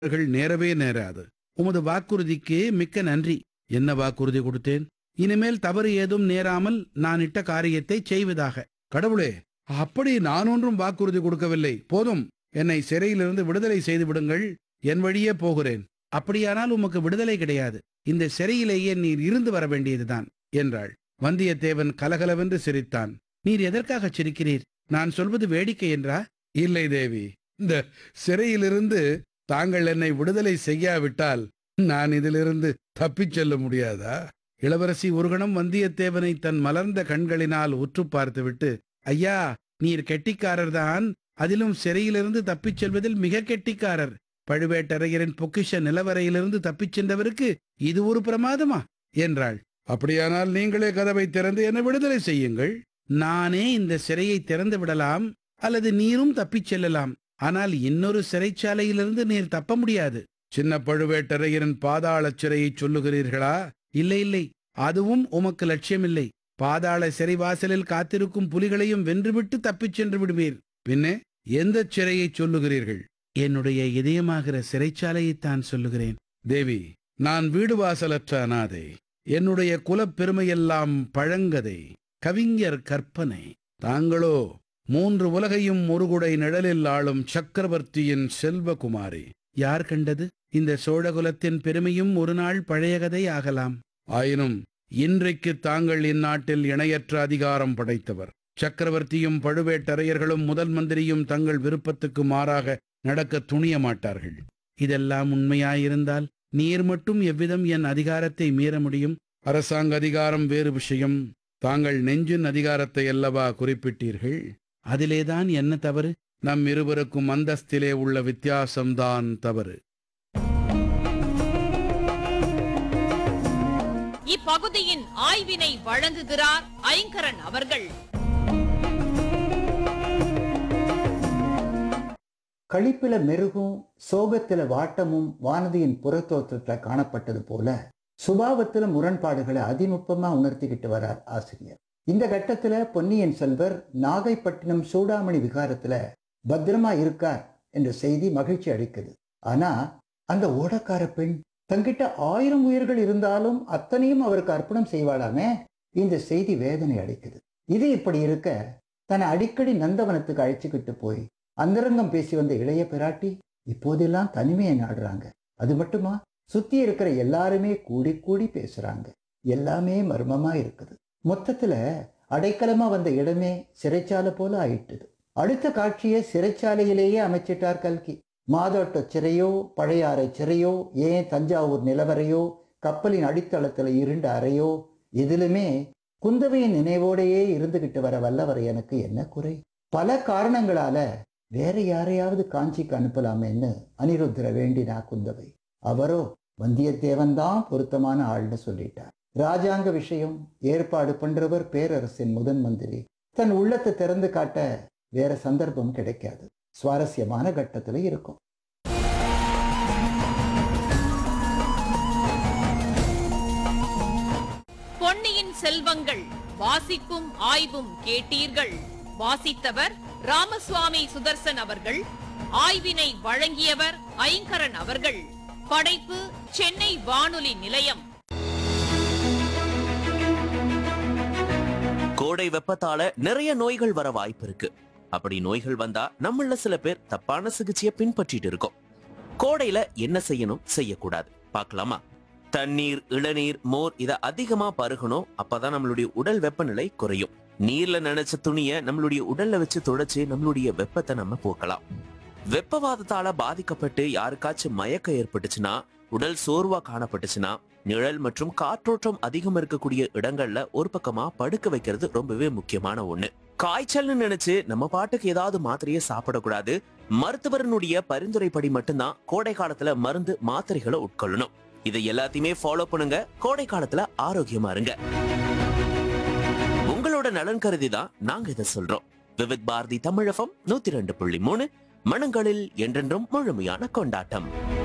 அவர்கள் நேரவே நேராது உமது வாக்குறுதிக்கு மிக்க நன்றி என்ன வாக்குறுதி கொடுத்தேன் இனிமேல் தவறு ஏதும் நேராமல் நான் இட்ட காரியத்தை செய்வதாக கடவுளே அப்படி நான் ஒன்றும் வாக்குறுதி கொடுக்கவில்லை போதும் என்னை சிறையிலிருந்து விடுதலை செய்து விடுங்கள் என் வழியே போகிறேன் அப்படியானால் உமக்கு விடுதலை கிடையாது இந்த சிறையிலேயே நீர் இருந்து வர வேண்டியதுதான் என்றாள் வந்தியத்தேவன் கலகலவென்று சிரித்தான் நீர் எதற்காக சிரிக்கிறீர் நான் சொல்வது வேடிக்கை என்றா இல்லை தேவி இந்த சிறையிலிருந்து தாங்கள் என்னை விடுதலை செய்யாவிட்டால் நான் இதிலிருந்து தப்பிச் செல்ல முடியாதா இளவரசி ஒரு கணம் வந்தியத்தேவனை தன் மலர்ந்த கண்களினால் உற்று பார்த்துவிட்டு ஐயா நீர் கெட்டிக்காரர்தான் அதிலும் சிறையிலிருந்து தப்பிச் செல்வதில் மிக கெட்டிக்காரர் பழுவேட்டரையரின் பொக்கிஷ நிலவரையிலிருந்து தப்பிச் சென்றவருக்கு இது ஒரு பிரமாதமா என்றாள் அப்படியானால் நீங்களே கதவை திறந்து என்னை விடுதலை செய்யுங்கள் நானே இந்த சிறையை திறந்து விடலாம் அல்லது நீரும் தப்பிச் செல்லலாம் ஆனால் இன்னொரு சிறைச்சாலையிலிருந்து நீர் தப்ப முடியாது சின்ன பழுவேட்டரையரின் பாதாள சிறையை சொல்லுகிறீர்களா இல்லை இல்லை அதுவும் உமக்கு லட்சியமில்லை பாதாள சிறைவாசலில் காத்திருக்கும் புலிகளையும் வென்றுவிட்டு தப்பிச் சென்று விடுவீர் பின்னே எந்த சிறையை சொல்லுகிறீர்கள் என்னுடைய இதயமாகிற சிறைச்சாலையைத்தான் சொல்லுகிறேன் தேவி நான் வீடு வாசலற்ற அனாதை என்னுடைய குலப் பெருமையெல்லாம் பழங்கதை கவிஞர் கற்பனை தாங்களோ மூன்று உலகையும் ஒரு குடை நிழலில் ஆளும் சக்கரவர்த்தியின் செல்வகுமாரி யார் கண்டது இந்த சோழகுலத்தின் பெருமையும் ஒரு நாள் பழைய கதை ஆகலாம் ஆயினும் இன்றைக்கு தாங்கள் இந்நாட்டில் இணையற்ற அதிகாரம் படைத்தவர் சக்கரவர்த்தியும் பழுவேட்டரையர்களும் முதல் மந்திரியும் தங்கள் விருப்பத்துக்கு மாறாக நடக்க துணிய மாட்டார்கள் இதெல்லாம் உண்மையாயிருந்தால் நீர் மட்டும் எவ்விதம் என் அதிகாரத்தை மீற முடியும் அரசாங்க அதிகாரம் வேறு விஷயம் தாங்கள் நெஞ்சின் அதிகாரத்தை அல்லவா குறிப்பிட்டீர்கள் அதிலேதான் என்ன தவறு நம் இருவருக்கும் அந்தஸ்திலே உள்ள வித்தியாசம்தான் தவறு இப்பகுதியின் ஆய்வினை வழங்குகிறார் ஐங்கரன் அவர்கள் களிப்பில மெருகும் சோகத்தில வாட்டமும் வானதியின் புறத்தோற்றத்துல காணப்பட்டது போல சுபாவத்துல முரண்பாடுகளை அதிநுட்பமா உணர்த்திக்கிட்டு வரார் ஆசிரியர் இந்த கட்டத்துல பொன்னியின் செல்வர் நாகைப்பட்டினம் சூடாமணி விகாரத்துல பத்திரமா இருக்கார் என்ற செய்தி மகிழ்ச்சி அளிக்குது ஆனா அந்த ஓடக்கார பெண் தங்கிட்ட ஆயிரம் உயிர்கள் இருந்தாலும் அத்தனையும் அவருக்கு அர்ப்பணம் செய்வாளாமே இந்த செய்தி வேதனை அளிக்குது இது இப்படி இருக்க தன்னை அடிக்கடி நந்தவனத்துக்கு அழைச்சிக்கிட்டு போய் அந்தரங்கம் பேசி வந்த இளைய பிராட்டி இப்போதெல்லாம் தனிமையை நாடுறாங்க அது மட்டுமா சுத்தி இருக்கிற எல்லாருமே கூடி கூடி பேசுறாங்க எல்லாமே மர்மமா இருக்குது மொத்தத்துல அடைக்கலமா வந்த இடமே சிறைச்சாலை போல ஆயிட்டுது அடுத்த காட்சியை சிறைச்சாலையிலேயே அமைச்சிட்டார் கல்கி மாதோட்ட சிறையோ பழையாறை சிறையோ ஏன் தஞ்சாவூர் நிலவரையோ கப்பலின் அடித்தளத்துல இருண்ட அறையோ எதிலுமே குந்தவையின் நினைவோடையே இருந்துகிட்டு வர வல்லவர் எனக்கு என்ன குறை பல காரணங்களால வேற யாரையாவது காஞ்சிக்கு அனுப்பலாமேன்னு அனிருத்தர வேண்டினா குந்தவை அவரோ வந்தியத்தேவன் தான் பொருத்தமான ஆள்னு சொல்லிட்டார் ராஜாங்க விஷயம் ஏற்பாடு பண்றவர் பேரரசின் முதன் மந்திரி தன் உள்ளத்தை திறந்து காட்ட வேற சந்தர்ப்பம் கிடைக்காது சுவாரஸ்யமான கட்டத்துல இருக்கும் பொன்னியின் செல்வங்கள் வாசிப்பும் ஆய்வும் கேட்டீர்கள் வாசித்தவர் ராமசுவாமி சுதர்சன் அவர்கள் ஆய்வினை வழங்கியவர் ஐங்கரன் அவர்கள் படைப்பு சென்னை வானொலி நிலையம் கோடை வெப்பத்தால நிறைய நோய்கள் வர வாய்ப்பு இருக்கு அப்படி நோய்கள் வந்தா நம்மள சில பேர் தப்பான சிகிச்சையை பின்பற்றிட்டு இருக்கோம் கோடையில என்ன செய்யணும் செய்யக்கூடாது பார்க்கலாமா தண்ணீர் இளநீர் மோர் இத அதிகமா பருகணும் அப்பதான் நம்மளுடைய உடல் வெப்பநிலை குறையும் நீர்ல நனைச்ச துணிய நம்மளுடைய உடல்ல வச்சு துடைச்சு நம்மளுடைய வெப்பத்தை நம்ம போக்கலாம் வெப்பவாதத்தால பாதிக்கப்பட்டு யாருக்காச்சும் மயக்கம் ஏற்பட்டுச்சுன்னா உடல் சோர்வா காணப்பட்டுச்சுன்னா நிழல் மற்றும் காற்றோட்டம் அதிகம் இருக்கக்கூடிய இடங்கள்ல ஒரு பக்கமா படுக்க வைக்கிறது ரொம்பவே முக்கியமான ஒண்ணு காய்ச்சல்னு நினைச்சு நம்ம பாட்டுக்கு ஏதாவது மாத்திரையை சாப்பிடக்கூடாது மருத்துவரனுடைய பரிந்துரைப்படி மட்டும்தான் கோடை காலத்துல மருந்து மாத்திரைகளை உட்கொள்ளணும் இதை எல்லாத்தையுமே ஃபாலோ பண்ணுங்க கோடை காலத்துல ஆரோக்கியமா இருங்க உங்களோட நலன் கருதி தான் நாங்க இதை சொல்றோம் விவித் பாரதி தமிழகம் நூத்தி ரெண்டு புள்ளி மூணு மனங்களில் என்றென்றும் முழுமையான கொண்டாட்டம்